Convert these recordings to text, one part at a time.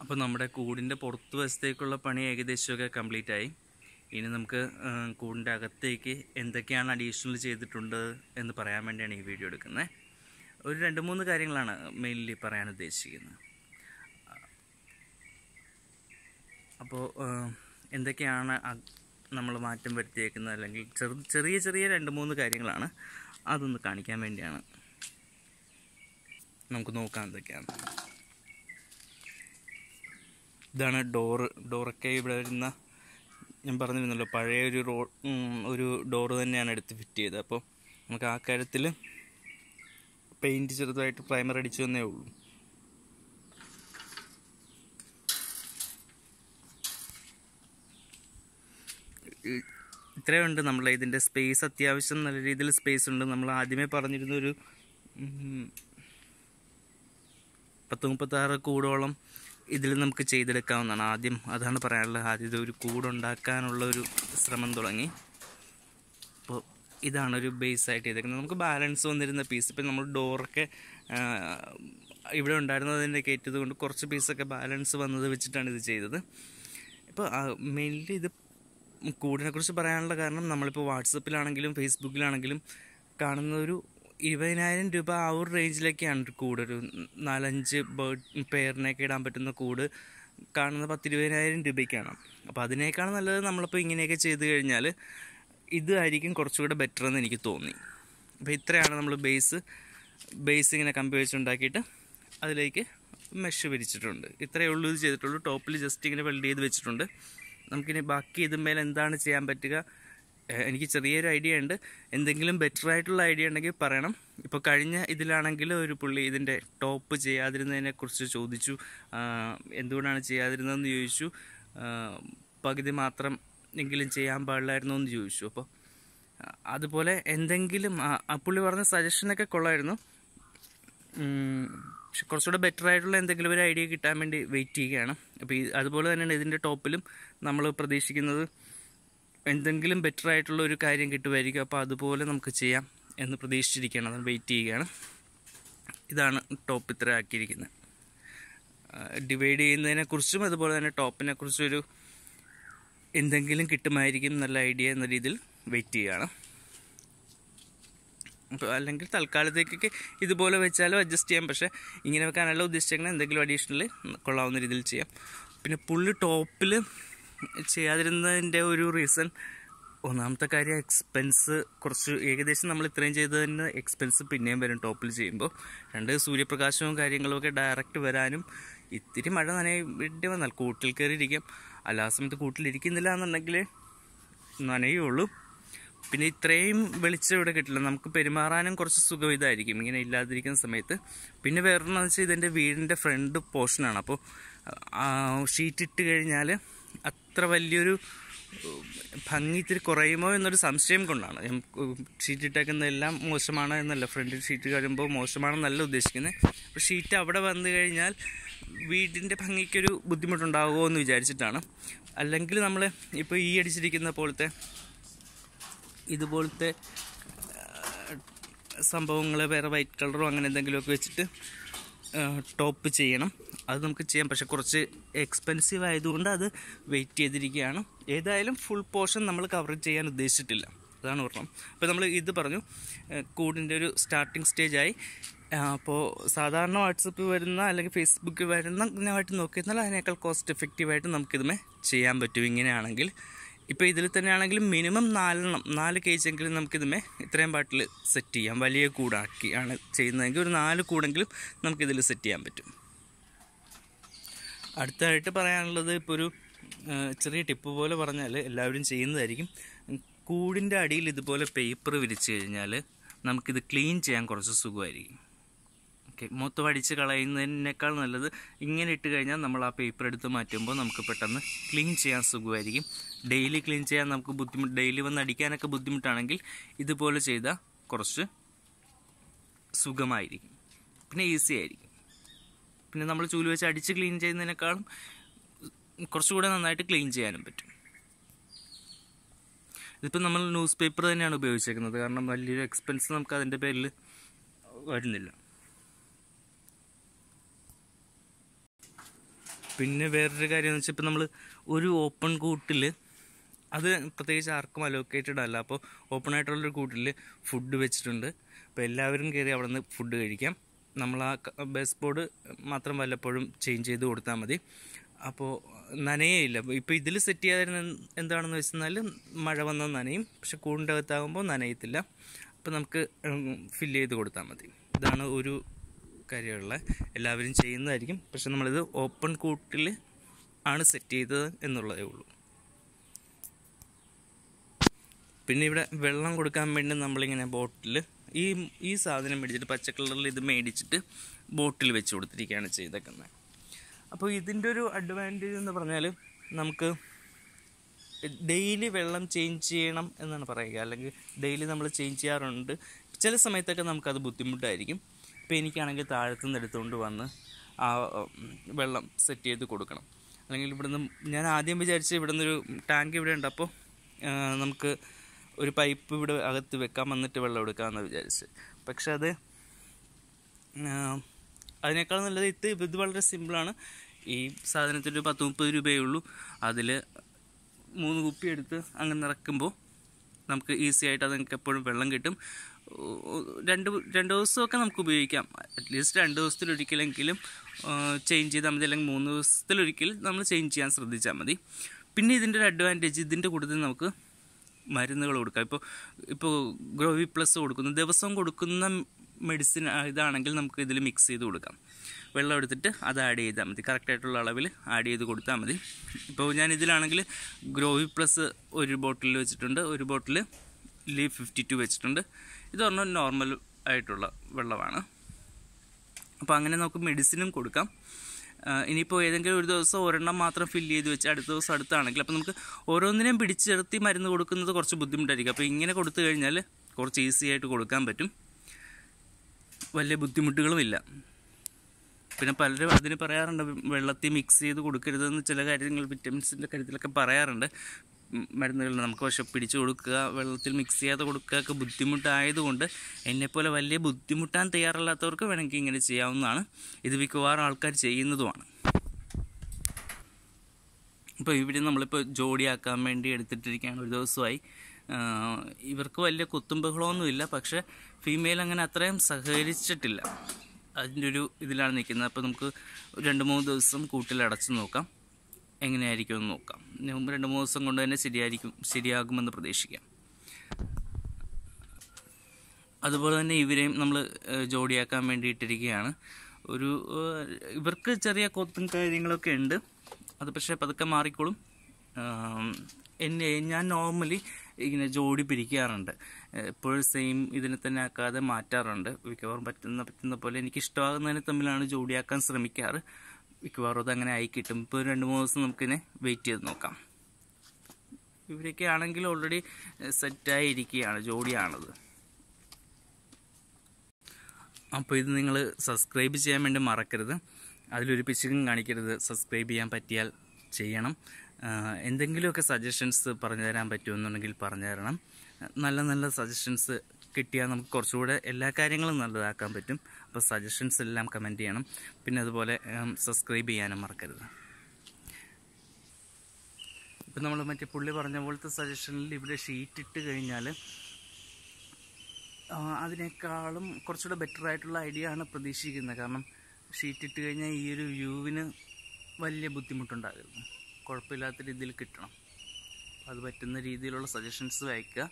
അപ്പോൾ നമ്മുടെ കൂടിൻ്റെ പുറത്ത് വശത്തേക്കുള്ള പണി ഏകദേശമൊക്കെ കംപ്ലീറ്റ് ആയി ഇനി നമുക്ക് ആ, കൂടിൻ്റെ അകത്തേക്ക് എന്തൊക്കെയാണ് അഡീഷണൽ ചെയ്തിട്ടുണ്ട് എന്ന് പറയാൻ വേണ്ടിയാണ് ഈ വീഡിയോ എടുക്കുന്നത് ഒരു രണ്ട് മൂന്ന് കാര്യങ്ങളാണ് മെയിൻലി പറയാൻ ഉദ്ദേശിക്കുന്നത് അപ്പോൾ എന്തൊക്കെയാണ് നമ്മൾ മാറ്റം വരുത്തിയേക്കുന്നത് അല്ലെങ്കിൽ ചെറു ചെറിയ ചെറിയ രണ്ട് മൂന്ന് കാര്യങ്ങളാണ് അതൊന്ന് കാണിക്കാൻ വേണ്ടിയാണ് നമുക്ക് നോക്കാം എന്തൊക്കെയാണ് ഇതാണ് ഡോറ് ഡോറൊക്കെ ഇവിടെ വരുന്ന ഞാൻ പറഞ്ഞിരുന്നല്ലോ പഴയ ഒരു റോ ഉം, ഒരു ഡോറ് തന്നെയാണ് എടുത്ത് ഫിറ്റ് ചെയ്തത് അപ്പോൾ നമുക്ക് ആ കാര്യത്തിൽ പെയിൻറ്റ് ചെറുതായിട്ട് പ്രൈമർ അടിച്ചു തന്നേ ഉള്ളൂ ഈ- ഇത്രയുണ്ട് നമ്മൾ ഇതിൻ്റെ സ്പേസ് അത്യാവശ്യം നല്ല രീതിയിൽ സ്പേസ് ഉണ്ട് നമ്മൾ ആദ്യമേ പറഞ്ഞിരുന്ന ഒരു ഉം, പത്ത് മുപ്പത്താറ് കൂടോളം ഇതിൽ നമുക്ക് ചെയ്തെടുക്കാവുന്നതാണ് ആദ്യം അതാണ് പറയാനുള്ളത് ആദ്യം ഇത് ഒരു കൂടുണ്ടാക്കാനുള്ള ഒരു ശ്രമം തുടങ്ങി അപ്പോൾ ഇതാണ് ഒരു ബേസ് ആയിട്ട് ചെയ്തേക്കുന്നത് നമുക്ക് ബാലൻസ് വന്നിരുന്ന പീസ് ഇപ്പം നമ്മൾ ഡോറൊക്കെ ഇവിടെ ഉണ്ടായിരുന്നതിൻ്റെ കയറ്റത് കൊണ്ട് കുറച്ച് പീസൊക്കെ ബാലൻസ് വന്നത് വെച്ചിട്ടാണ് ഇത് ചെയ്തത് ഇപ്പോൾ മെയിൻലി ഇത് കൂടിനെ കുറിച്ച് പറയാനുള്ള കാരണം നമ്മളിപ്പോൾ വാട്സപ്പിലാണെങ്കിലും ഫേസ്ബുക്കിലാണെങ്കിലും കാണുന്ന ഒരു ഇരുപതിനായിരം രൂപ ആ ഒരു റേഞ്ചിലേക്കാണ് ഒരു കൂട് ഒരു നാലഞ്ച് ബേർഡ് പെയറിനൊക്കെ ഇടാൻ പറ്റുന്ന കൂട് കാണുന്ന പത്തിരുപതിനായിരം രൂപയ്ക്കാണ് അപ്പോൾ അതിനേക്കാൾ നല്ലത് നമ്മളിപ്പോൾ ഇങ്ങനെയൊക്കെ ചെയ്ത് കഴിഞ്ഞാൽ ഇതായിരിക്കും കുറച്ചുകൂടെ ബെറ്റർ എന്ന് എനിക്ക് തോന്നി അപ്പോൾ ഇത്രയാണ് നമ്മൾ ബേസ് ബേസ് ഇങ്ങനെ കമ്പി വെച്ചുണ്ടാക്കിയിട്ട് അതിലേക്ക് മെഷ് വിരിച്ചിട്ടുണ്ട് ഇത്രയേ ഉള്ളൂ ഇത് ചെയ്തിട്ടുള്ളൂ ടോപ്പിൽ ജസ്റ്റ് ഇങ്ങനെ വെൽഡ് ചെയ്ത് വെച്ചിട്ടുണ്ട് നമുക്കിനി ബാക്കി ഇതുമേൽ എന്താണ് ചെയ്യാൻ പറ്റുക ഏഹ് എനിക്ക് ചെറിയൊരു ഐഡിയ ഉണ്ട് എന്തെങ്കിലും ബെറ്റർ ആയിട്ടുള്ള ഐഡിയ ഉണ്ടെങ്കിൽ പറയണം ഇപ്പോൾ കഴിഞ്ഞ ഇതിലാണെങ്കിൽ ഒരു പുള്ളി ഇതിൻ്റെ ടോപ്പ് ചെയ്യാതിരുന്നതിനെ കുറിച്ച് ചോദിച്ചു ആഹ് എന്തുകൊണ്ടാണ് ചെയ്യാതിരുന്നതെന്ന് ചോദിച്ചു ആഹ് പകുതി മാത്രം എങ്കിലും ചെയ്യാൻ പാടില്ലായിരുന്നു എന്ന് ചോദിച്ചു അപ്പോൾ അതുപോലെ എന്തെങ്കിലും ആ- ആ പുള്ളി പറഞ്ഞ സജഷനൊക്കെ കൊള്ളായിരുന്നു ഉം, പക്ഷെ കുറച്ചുകൂടെ ബെറ്റർ ആയിട്ടുള്ള എന്തെങ്കിലും ഒരു ഐഡിയ കിട്ടാൻ വേണ്ടി വെയിറ്റ് ചെയ്യുകയാണ് അപ്പോൾ ഈ അതുപോലെ തന്നെയാണ് ഇതിൻ്റെ ടോപ്പിലും നമ്മൾ പ്രതീക്ഷിക്കുന്നത് എന്തെങ്കിലും ബെറ്റർ ആയിട്ടുള്ള ഒരു കാര്യം കിട്ടുമായിരിക്കും അപ്പോൾ അതുപോലെ നമുക്ക് ചെയ്യാം എന്ന് പ്രതീക്ഷിച്ചിരിക്കുകയാണ് അത് വെയിറ്റ് ചെയ്യുകയാണ് ഇതാണ് ടോപ്പ് ഇത്ര ആക്കിയിരിക്കുന്നത് ഡിവൈഡ് ചെയ്യുന്നതിനെക്കുറിച്ചും അതുപോലെ തന്നെ ടോപ്പിനെ കുറിച്ചൊരു എന്തെങ്കിലും കിട്ടുമായിരിക്കും നല്ല ഐഡിയ എന്ന രീതിയിൽ വെയിറ്റ് ചെയ്യുകയാണ് അപ്പോൾ അല്ലെങ്കിൽ തൽക്കാലത്തേക്കൊക്കെ ഇതുപോലെ വെച്ചാലും അഡ്ജസ്റ്റ് ചെയ്യാം പക്ഷേ ഇങ്ങനെ വെക്കാനല്ല ഉദ്ദേശിച്ചേക്കുന്നത് എന്തെങ്കിലും അഡീഷണൽ കൊള്ളാവുന്ന രീതിയിൽ ചെയ്യാം പിന്നെ പുള്ളി ടോപ്പിൽ ചെയ്യാതിരുന്നതിൻ്റെ ഒരു റീസൺ ഒന്നാമത്തെ കാര്യം എക്സ്പെൻസ് കുറച്ച് ഏകദേശം നമ്മൾ ഇത്രയും ചെയ്തതിന് എക്സ്പെൻസ് പിന്നെയും വരും ടോപ്പിൽ ചെയ്യുമ്പോൾ രണ്ട് സൂര്യപ്രകാശവും കാര്യങ്ങളും ഒക്കെ ഡയറക്റ്റ് വരാനും ഇത്തിരി മഴ നനയേണ്ടി വന്നാൽ കൂട്ടിൽ കയറിയിരിക്കാം അല്ല ആ സമയത്ത് കൂട്ടിലിരിക്കുന്നില്ല എന്നുണ്ടെങ്കിൽ നനയുള്ളൂ പിന്നെ ഇത്രയും വെളിച്ചം ഇവിടെ കിട്ടില്ല നമുക്ക് പെരുമാറാനും കുറച്ച് സുഖം ഇതായിരിക്കും ഇങ്ങനെ ഇല്ലാതിരിക്കുന്ന സമയത്ത് പിന്നെ വേറൊരെണ്ണെന്ന് വെച്ചാൽ ഇതെൻ്റെ വീടിൻ്റെ ഫ്രണ്ട് പോർഷനാണ് അപ്പോൾ ഷീറ്റ് ഇട്ട് കഴിഞ്ഞാൽ അത്ര വലിയൊരു ഉം, ഭംഗി ഇത്തിരി കുറയുമോ എന്നൊരു സംശയം കൊണ്ടാണ് ഞാൻ, ഉം, ഷീറ്റ് ഇട്ടേക്കുന്നതെല്ലാം മോശമാണ് എന്നല്ല ഫ്രണ്ടിൽ ഷീറ്റ് കഴിയുമ്പോൾ മോശമാണെന്നല്ല ഉദ്ദേശിക്കുന്നത് അപ്പോൾ ഷീറ്റ് അവിടെ വന്നു കഴിഞ്ഞാൽ വീടിൻ്റെ ഭംഗിക്കൊരു ബുദ്ധിമുട്ടുണ്ടാകുമോ എന്ന് വിചാരിച്ചിട്ടാണ് അല്ലെങ്കിൽ നമ്മൾ ഇപ്പോൾ ഈ അടിച്ചിരിക്കുന്ന പോലത്തെ ഇതുപോലത്തെ സംഭവങ്ങൾ വേറെ വൈറ്റ് കളറോ അങ്ങനെ എന്തെങ്കിലുമൊക്കെ വെച്ചിട്ട് ടോപ്പ് ചെയ്യണം അത് നമുക്ക് ചെയ്യാം പക്ഷെ കുറച്ച് എക്സ്പെൻസീവ് ആയതുകൊണ്ട് അത് വെയിറ്റ് ചെയ്തിരിക്കുകയാണ് ഏതായാലും ഫുൾ പോർഷൻ നമ്മൾ കവർ ചെയ്യാൻ ഉദ്ദേശിച്ചിട്ടില്ല അതാണ് ഓർമ്മ അപ്പോൾ നമ്മൾ ഇത് പറഞ്ഞു ഏഹ് കൂടിൻ്റെ ഒരു സ്റ്റാർട്ടിങ് സ്റ്റേജായി അപ്പോൾ സാധാരണ വാട്സപ്പ് വരുന്ന അല്ലെങ്കിൽ ഫേസ്ബുക്കിൽ വരുന്ന ഇതിനായിട്ട് നോക്കിയിരുന്നാൽ അതിനേക്കാൾ കോസ്റ്റ് എഫക്റ്റീവായിട്ട് നമുക്കിതുമേ ചെയ്യാൻ പറ്റും ഇങ്ങനെയാണെങ്കിൽ ഇപ്പോൾ ഇതിൽ തന്നെയാണെങ്കിൽ മിനിമം നാലെണ്ണം നാല് കേജെങ്കിലും നമുക്കിതുമേ ഇത്രയും പാട്ടിൽ സെറ്റ് ചെയ്യാം വലിയ കൂടാക്കി ആണ് ചെയ്യുന്നതെങ്കിൽ ഒരു നാല് കൂടെങ്കിലും നമുക്കിതിൽ സെറ്റ് ചെയ്യാൻ പറ്റും അടുത്തതായിട്ട് പറയാനുള്ളത് ഇപ്പോൾ ഒരു ആ, ചെറിയ ടിപ്പ് പോലെ പറഞ്ഞാൽ എല്ലാവരും ചെയ്യുന്നതായിരിക്കും കൂടിൻ്റെ അടിയിൽ ഇതുപോലെ പേപ്പർ വിരിച്ചു കഴിഞ്ഞാൽ നമുക്കിത് ക്ലീൻ ചെയ്യാൻ കുറച്ച് സുഖമായിരിക്കും ഓക്കെ മൊത്തം അടിച്ച് കളയുന്നതിനേക്കാൾ നല്ലത് ഇങ്ങനെ ഇട്ട് കഴിഞ്ഞാൽ നമ്മൾ ആ പേപ്പർ എടുത്ത് മാറ്റുമ്പോൾ നമുക്ക് പെട്ടെന്ന് ക്ലീൻ ചെയ്യാൻ സുഖമായിരിക്കും ഡെയിലി ക്ലീൻ ചെയ്യാൻ നമുക്ക് ബുദ്ധിമുട്ട് ഡെയിലി വന്ന് അടിക്കാനൊക്കെ ബുദ്ധിമുട്ടാണെങ്കിൽ ഇതുപോലെ ചെയ്താൽ കുറച്ച് സുഖമായിരിക്കും പിന്നെ ഈസി ആയിരിക്കും പിന്നെ നമ്മൾ ചൂല് വെച്ച് അടിച്ച് ക്ലീൻ ചെയ്യുന്നതിനേക്കാളും കുറച്ചുകൂടെ നന്നായിട്ട് ക്ലീൻ ചെയ്യാനും പറ്റും ഇതിപ്പോൾ നമ്മൾ ന്യൂസ് പേപ്പർ തന്നെയാണ് ഉപയോഗിച്ചേക്കുന്നത് കാരണം വലിയൊരു എക്സ്പെൻസ് നമുക്ക് അതിൻ്റെ പേരിൽ വരുന്നില്ല പിന്നെ വേറൊരു കാര്യം എന്ന് വെച്ചാൽ ഇപ്പം നമ്മൾ ഒരു ഓപ്പൺ കൂട്ടിൽ അത് പ്രത്യേകിച്ച് ആർക്കും അലോക്കേറ്റഡ് അല്ല അപ്പോൾ ഓപ്പൺ ആയിട്ടുള്ളൊരു കൂട്ടിൽ ഫുഡ് വെച്ചിട്ടുണ്ട് അപ്പോൾ എല്ലാവരും കയറി അവിടെ നിന്ന് ഫുഡ് കഴിക്കാം നമ്മൾ ആ ബസ് ബോർഡ് മാത്രം വല്ലപ്പോഴും ചേഞ്ച് ചെയ്ത് കൊടുത്താൽ മതി അപ്പോൾ നനയേയില്ല ഇപ്പോൾ ഇതിൽ സെറ്റ് ചെയ്യാതിരുന്ന എന്താണെന്ന് വെച്ചാൽ മഴ വന്നാൽ നനയും പക്ഷെ കൂടിൻ്റെ അകത്താകുമ്പോൾ നനയത്തില്ല അപ്പോൾ നമുക്ക് ഫില്ല് ചെയ്ത് കൊടുത്താൽ മതി ഇതാണ് ഒരു കാര്യമുള്ള എല്ലാവരും ചെയ്യുന്നതായിരിക്കും പക്ഷെ നമ്മളിത് ഓപ്പൺ കൂട്ടിൽ ആണ് സെറ്റ് ചെയ്തത് എന്നുള്ളതേ ഉള്ളൂ പിന്നെ ഇവിടെ വെള്ളം കൊടുക്കാൻ വേണ്ടി നമ്മളിങ്ങനെ ബോട്ടിൽ ഈ ഈ സാധനം മേടിച്ചിട്ട് പച്ച കളറിൽ ഇത് മേടിച്ചിട്ട് ബോട്ടിൽ വെച്ച് കൊടുത്തിരിക്കുകയാണ് ചെയ്തേക്കുന്നത് അപ്പോൾ ഇതിൻ്റെ ഒരു അഡ്വാൻറ്റേജ് എന്ന് പറഞ്ഞാൽ നമുക്ക് ഡെയിലി വെള്ളം ചേഞ്ച് ചെയ്യണം എന്നാണ് പറയുക അല്ലെങ്കിൽ ഡെയിലി നമ്മൾ ചേഞ്ച് ചെയ്യാറുണ്ട് ചില സമയത്തൊക്കെ നമുക്കത് ബുദ്ധിമുട്ടായിരിക്കും ഇപ്പോൾ എനിക്കാണെങ്കിൽ താഴത്തു നിന്ന് എടുത്തുകൊണ്ട് വന്ന് ആ വെള്ളം സെറ്റ് ചെയ്ത് കൊടുക്കണം അല്ലെങ്കിൽ ഇവിടുന്ന് ഞാൻ ആദ്യം വിചാരിച്ച് ഇവിടെ നിന്നൊരു ടാങ്ക് ഇവിടെ ഉണ്ട് അപ്പോൾ നമുക്ക് ഒരു പൈപ്പ് ഇവിടെ അകത്ത് വെക്കാൻ വന്നിട്ട് വെള്ളം എടുക്കാമെന്ന് വിചാരിച്ച് പക്ഷെ അത് അതിനേക്കാൾ നല്ലത് ഇത് ഇത് വളരെ സിമ്പിളാണ് ഈ സാധനത്തിന് ഒരു പത്ത് മുപ്പത് രൂപയേ ഉള്ളൂ അതിൽ മൂന്ന് കുപ്പി എടുത്ത് അങ്ങ് നിറക്കുമ്പോൾ നമുക്ക് ഈസി ആയിട്ട് അത് നമുക്ക് എപ്പോഴും വെള്ളം കിട്ടും രണ്ട് രണ്ട് ദിവസമൊക്കെ നമുക്ക് ഉപയോഗിക്കാം അറ്റ്ലീസ്റ്റ് രണ്ട് ദിവസത്തിലൊരിക്കലെങ്കിലും ചേഞ്ച് ചെയ്താൽ മതി അല്ലെങ്കിൽ മൂന്ന് ദിവസത്തിലൊരിക്കൽ നമ്മൾ ചേഞ്ച് ചെയ്യാൻ ശ്രദ്ധിച്ചാൽ മതി പിന്നെ ഇതിൻ്റെ ഒരു അഡ്വാൻറ്റേജ് ഇതിൻ്റെ കൂട്ടത്തിൽ നമുക്ക് മരുന്നുകൾ കൊടുക്കാം ഇപ്പോൾ ഇപ്പോൾ ഗ്രോവി പ്ലസ് കൊടുക്കുന്നു ദിവസവും കൊടുക്കുന്ന മെഡിസിൻ ഇതാണെങ്കിൽ നമുക്ക് ഇതിൽ മിക്സ് ചെയ്ത് കൊടുക്കാം വെള്ളം എടുത്തിട്ട് അത് ആഡ് ചെയ്താൽ മതി കറക്റ്റായിട്ടുള്ള അളവിൽ ആഡ് ചെയ്ത് കൊടുത്താൽ മതി ഇപ്പോൾ ഞാൻ ഇതിലാണെങ്കിൽ ഗ്രോവി പ്ലസ് ഒരു ബോട്ടിൽ വെച്ചിട്ടുണ്ട് ഒരു ബോട്ടിൽ ലീവ് ഫിഫ്റ്റി ടു വെച്ചിട്ടുണ്ട് ഇത് പറഞ്ഞാൽ നോർമൽ ആയിട്ടുള്ള വെള്ളമാണ് അപ്പോൾ അങ്ങനെ നമുക്ക് മെഡിസിനും കൊടുക്കാം ഇനിയിപ്പോൾ ഏതെങ്കിലും ഒരു ദിവസം ഒരെണ്ണം മാത്രം ഫില്ല് ചെയ്ത് വെച്ച് അടുത്ത ദിവസം അടുത്താണെങ്കിൽ അപ്പോൾ നമുക്ക് ഓരോന്നിനെയും പിടിച്ചെടുത്തി മരുന്ന് കൊടുക്കുന്നത് കുറച്ച് ബുദ്ധിമുട്ടായിരിക്കും അപ്പോൾ ഇങ്ങനെ കൊടുത്തു കഴിഞ്ഞാൽ കുറച്ച് ഈസി ആയിട്ട് കൊടുക്കാൻ പറ്റും വലിയ ബുദ്ധിമുട്ടുകളുമില്ല പിന്നെ പലരും അതിന് പറയാറുണ്ട് വെള്ളത്തിൽ മിക്സ് ചെയ്ത് കൊടുക്കരുതെന്ന് ചില കാര്യങ്ങൾ വിറ്റമിൻസിൻ്റെ കാര്യത്തിലൊക്കെ പറയാറുണ്ട് മരുന്നുകൾ നമുക്ക് പക്ഷെ പിടിച്ചു കൊടുക്കുക വെള്ളത്തിൽ മിക്സ് ചെയ്യാതെ കൊടുക്കുക ഒക്കെ ബുദ്ധിമുട്ടായതുകൊണ്ട് എന്നെപ്പോലെ വലിയ ബുദ്ധിമുട്ടാൻ തയ്യാറല്ലാത്തവർക്ക് വേണമെങ്കിൽ ഇങ്ങനെ ചെയ്യാവുന്നതാണ് ഇത് മിക്കവാറും ആൾക്കാർ ചെയ്യുന്നതുമാണ് ഇപ്പോൾ ഇവിടെ നമ്മളിപ്പോൾ ജോഡിയാക്കാൻ വേണ്ടി എടുത്തിട്ടിരിക്കുകയാണ് ഒരു ദിവസമായി ഇവർക്ക് വലിയ കുത്തുമ്പകളൊന്നുമില്ല പക്ഷേ ഫീമെയിൽ അങ്ങനെ അത്രയും സഹകരിച്ചിട്ടില്ല അതിൻ്റെ ഒരു ഇതിലാണ് നിൽക്കുന്നത് അപ്പോൾ നമുക്ക് രണ്ട് മൂന്ന് ദിവസം കൂട്ടിലടച്ച് നോക്കാം എങ്ങനെയായിരിക്കും എന്ന് നോക്കാം രണ്ട് മൂന്ന് ദിവസം കൊണ്ട് തന്നെ ശരിയായിരിക്കും ശരിയാകുമെന്ന് പ്രതീക്ഷിക്കാം അതുപോലെ തന്നെ ഇവരെയും നമ്മൾ ജോഡിയാക്കാൻ വേണ്ടിയിട്ടിരിക്കുകയാണ് ഒരു ഇവർക്ക് ചെറിയ കൊത്തും കാര്യങ്ങളൊക്കെ ഉണ്ട് അത് പക്ഷേ പതുക്കെ മാറിക്കോളും എന്നെ ഞാൻ നോർമലി ഇങ്ങനെ ജോഡി പിരിക്കാറുണ്ട് എപ്പോഴും സെയിം ഇതിനെ തന്നെ ആക്കാതെ മാറ്റാറുണ്ട് മിക്കവാറും പറ്റുന്ന പറ്റുന്ന പോലെ എനിക്ക് ഇഷ്ടമാകുന്നതിനെ തമ്മിലാണ് ജോഡിയാക്കാൻ ശ്രമിക്കാറ് മിക്കവാറും അത് അങ്ങനെ ആയി കിട്ടും ഇപ്പോൾ രണ്ട് മൂന്ന് ദിവസം നമുക്കിനെ വെയിറ്റ് ചെയ്ത് നോക്കാം ഇവരൊക്കെ ആണെങ്കിൽ ഓൾറെഡി സെറ്റായി ഇരിക്കുകയാണ് ജോഡിയാണത് അപ്പോൾ ഇത് നിങ്ങൾ സബ്സ്ക്രൈബ് ചെയ്യാൻ വേണ്ടി മറക്കരുത് അതിലൊരു പിശുക്കും കാണിക്കരുത് സബ്സ്ക്രൈബ് ചെയ്യാൻ പറ്റിയാൽ ചെയ്യണം എന്തെങ്കിലുമൊക്കെ സജഷൻസ് പറഞ്ഞു തരാൻ പറ്റുമെന്നുണ്ടെങ്കിൽ പറഞ്ഞു തരണം നല്ല നല്ല സജഷൻസ് കിട്ടിയാൽ നമുക്ക് കുറച്ചുകൂടെ എല്ലാ കാര്യങ്ങളും നല്ലതാക്കാൻ പറ്റും അപ്പോൾ സജഷൻസ് എല്ലാം കമൻറ്റ് ചെയ്യണം പിന്നെ അതുപോലെ സബ്സ്ക്രൈബ് ചെയ്യാനും മറക്കരുത് ഇപ്പം നമ്മൾ മറ്റേ പുള്ളി പറഞ്ഞ പോലത്തെ സജഷനിൽ ഇവിടെ ഷീറ്റ് ഇട്ട് കഴിഞ്ഞാൽ അതിനേക്കാളും കുറച്ചുകൂടെ ബെറ്റർ ആയിട്ടുള്ള ഐഡിയ ആണ് പ്രതീക്ഷിക്കുന്നത് കാരണം ഷീറ്റ് ഇട്ട് കഴിഞ്ഞാൽ ഈ ഒരു വ്യൂവിന് വലിയ ബുദ്ധിമുട്ടുണ്ടാകരുത് കുഴപ്പമില്ലാത്ത രീതിയിൽ കിട്ടണം അത് പറ്റുന്ന രീതിയിലുള്ള സജഷൻസ് അയക്കുക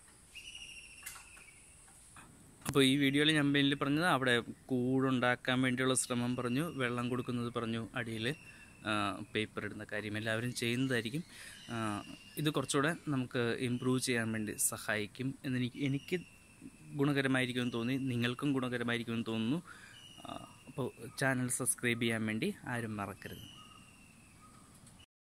അപ്പോൾ ഈ വീഡിയോയിൽ ഞാൻ മെയിനിൽ പറഞ്ഞത് അവിടെ കൂടുണ്ടാക്കാൻ വേണ്ടിയുള്ള ശ്രമം പറഞ്ഞു വെള്ളം കൊടുക്കുന്നത് പറഞ്ഞു അടിയിൽ പേപ്പർ ഇടുന്ന കാര്യം എല്ലാവരും ചെയ്യുന്നതായിരിക്കും ഇത് കുറച്ചുകൂടെ നമുക്ക് ഇമ്പ്രൂവ് ചെയ്യാൻ വേണ്ടി സഹായിക്കും എന്നെനിക്ക് എനിക്ക് ഗുണകരമായിരിക്കുമെന്ന് തോന്നി നിങ്ങൾക്കും ഗുണകരമായിരിക്കുമെന്ന് തോന്നുന്നു അപ്പോൾ ചാനൽ സബ്സ്ക്രൈബ് ചെയ്യാൻ വേണ്ടി ആരും മറക്കരുത്